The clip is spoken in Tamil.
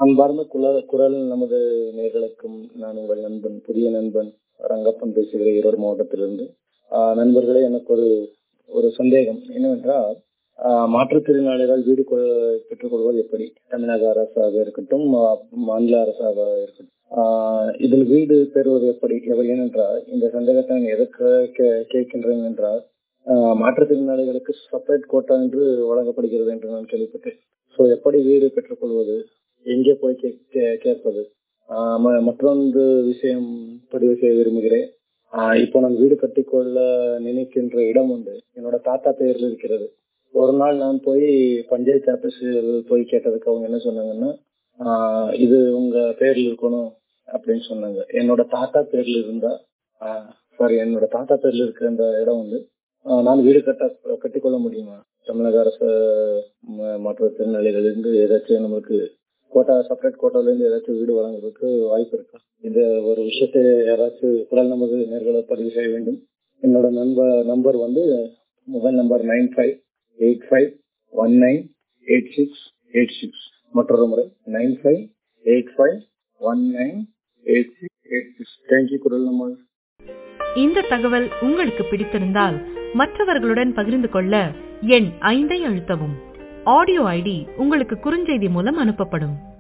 அன்பார்ந்த குல குரல் நமது நேர்களுக்கும் நான் உங்கள் நண்பன் புதிய நண்பன் ரங்கப்பன் பேசுகிறேன் ஈரோடு மாவட்டத்திலிருந்து ஆஹ் நண்பர்களே எனக்கு ஒரு ஒரு சந்தேகம் என்னவென்றால் ஆஹ் மாற்றுத்திறனாளிகள் வீடு கொ- பெற்றுக்கொள்வது எப்படி தமிழக அரசாக இருக்கட்டும் மா- மாநில அரசாக இருக்கட்டும் ஆஹ் இதில் வீடு பெறுவது எப்படி எவர் ஏனென்றால் இந்த சந்தேகத்தை நான் எதற்கு கே- கேட்கின்றேன் என்றால் ஆஹ் மாற்றுத்திறனாளிகளுக்கு செப்பரேட் கோட்டா என்று வழங்கப்படுகிறது என்று நான் கேள்விப்பட்டேன் ஸோ எப்படி வீடு பெற்றுக்கொள்வது எங்கே போய் கே- கே- கேட்பது ஆஹ் ம- மற்றொன்று விஷயம் பதிவு செய்ய விரும்புகிறேன் ஆஹ் இப்போ நான் வீடு கட்டிக்கொள்ள நினைக்கின்ற இடம் உண்டு என்னோட தாத்தா பெயரில் இருக்கிறது ஒரு நாள் நான் போய் பஞ்சாயத்து ஆபீஸில் போய் கேட்டதுக்கு அவங்க என்ன சொன்னாங்கன்னா ஆஹ் இது உங்க பேர்ல இருக்கணும் அப்படின்னு சொன்னாங்க என்னோட தாத்தா பேர்ல இருந்தா சாரி என்னோட தாத்தா பேர்ல இருக்கிற அந்த இடம் வந்து ஆஹ் நான் வீடு கட்ட கட்டிக்கொள்ள முடியுமா தமிழக அரசு ம- மாற்றுத்திறனாளிகள் இருந்து ஏதாச்சும் நம்மளுக்கு கோட்டா செப்பரேட் கோட்டால இருந்து ஏதாச்சும் வீடு வழங்குறதுக்கு வாய்ப்பு இருக்கா இந்த ஒரு விஷயத்தை யாராச்சும் குரல் நமது நேர்களை பதிவு செய்ய வேண்டும் என்னோட நண்பர் நம்பர் வந்து mobile number nine five eight five one nine eight six eight six மற்றொரு முறை nine five eight five one nine eight six eight six thank you குரல் நம்ம இந்த தகவல் உங்களுக்கு பிடித்திருந்தால் மற்றவர்களுடன் பகிர்ந்து கொள்ள எண் ஐந்தை அழுத்தவும் ஆடியோ ஐடி உங்களுக்கு குறுஞ்செய்தி மூலம் அனுப்பப்படும்